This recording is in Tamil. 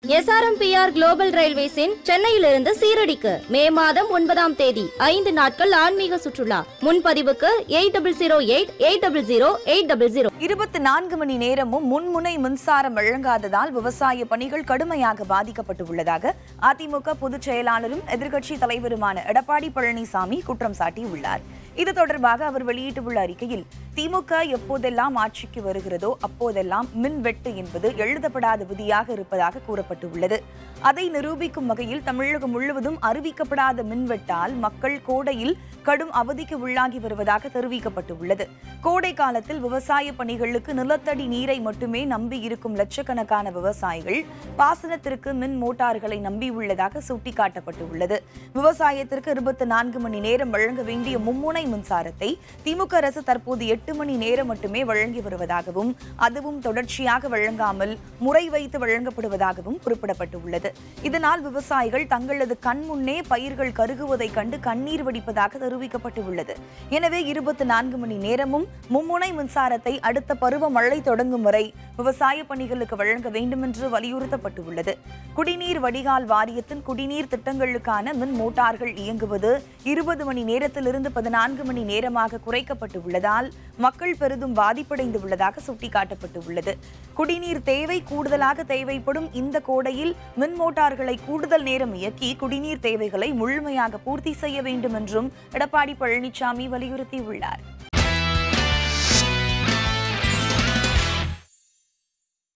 எஸ்ஆர்எம்பிஆர் குளோபல் ரயில்வேஸின் சென்னையிலிருந்து சீரடிக்கு மே மாதம் ஒன்பதாம் தேதி ஐந்து நாட்கள் ஆன்மீக சுற்றுலா முன்பதிவுக்கு eight double zero eight eight double zero eight double zero இருபத்தி நான்கு மணி நேரமும் முன்முனை மின்சாரம் வழங்காததால் விவசாய பணிகள் கடுமையாக பாதிக்கப்பட்டு உள்ளதாக அதிமுக பொதுச் செயலாளரும் எதிர்க்கட்சி தலைவருமான எடப்பாடி பழனிசாமி குற்றம் சாட்டியுள்ளார் இது தொடர்பாக அவர் வெளியிட்டுள்ள அறிக்கையில் திமுக எப்போதெல்லாம் ஆட்சிக்கு வருகிறதோ அப்போதெல்லாம் மின் வெட்டு என்பது எழுதப்படாத விதியாக இருப்பதாக கூறப்பட்டுள்ளது அதை நிரூபிக்கும் வகையில் தமிழகம் முழுவதும் அறிவிக்கப்படாத மின்வெட்டால் மக்கள் கோடையில் கடும் அவதிக்கு உள்ளாகி வருவதாக தெரிவிக்கப்பட்டுள்ளது கோடை காலத்தில் விவசாய பணிகளுக்கு நிலத்தடி நீரை மட்டுமே நம்பி இருக்கும் லட்சக்கணக்கான விவசாயிகள் பாசனத்திற்கு மின் மோட்டார்களை நம்பியுள்ளதாக சுட்டிக்காட்டப்பட்டுள்ளது விவசாயத்திற்கு இருபத்தி நான்கு மணி நேரம் வழங்க வேண்டிய மும்முனை மின்சாரத்தை திமுக அரசு தற்போது எட்டு மணி நேரம் மட்டுமே வழங்கி வருவதாகவும் அதுவும் தொடர்ச்சியாக வழங்காமல் முறை வைத்து வழங்கப்படுவதாகவும் குறிப்பிடப்பட்டுள்ளது இதனால் விவசாயிகள் தங்களது கண் முன்னே பயிர்கள் கருகுவதைக் கண்டு கண்ணீர் வடிப்பதாக தெரிவிக்கப்பட்டுள்ளது எனவே இருபத்தி நான்கு மணி நேரமும் மும்முனை மின்சாரத்தை அடுத்த பருவ மழை தொடங்கும் வரை விவசாய பணிகளுக்கு வழங்க வேண்டும் என்று வலியுறுத்தப்பட்டுள்ளது குடிநீர் வடிகால் வாரியத்தின் குடிநீர் திட்டங்களுக்கான மின் மோட்டார்கள் இயங்குவது இருபது மணி நேரத்திலிருந்து பதினான்கு மணி நேரமாக குறைக்கப்பட்டு உள்ளதால் மக்கள் பெரிதும் பாதிப்படைந்து உள்ளதாக சுட்டிக்காட்டப்பட்டுள்ளது குடிநீர் தேவை கூடுதலாக தேவைப்படும் இந்த கோடையில் மின் மோட்டார்களை கூடுதல் நேரம் இயக்கி குடிநீர் தேவைகளை முழுமையாக பூர்த்தி செய்ய வேண்டும் என்றும் எடப்பாடி பழனிசாமி வலியுறுத்தியுள்ளார்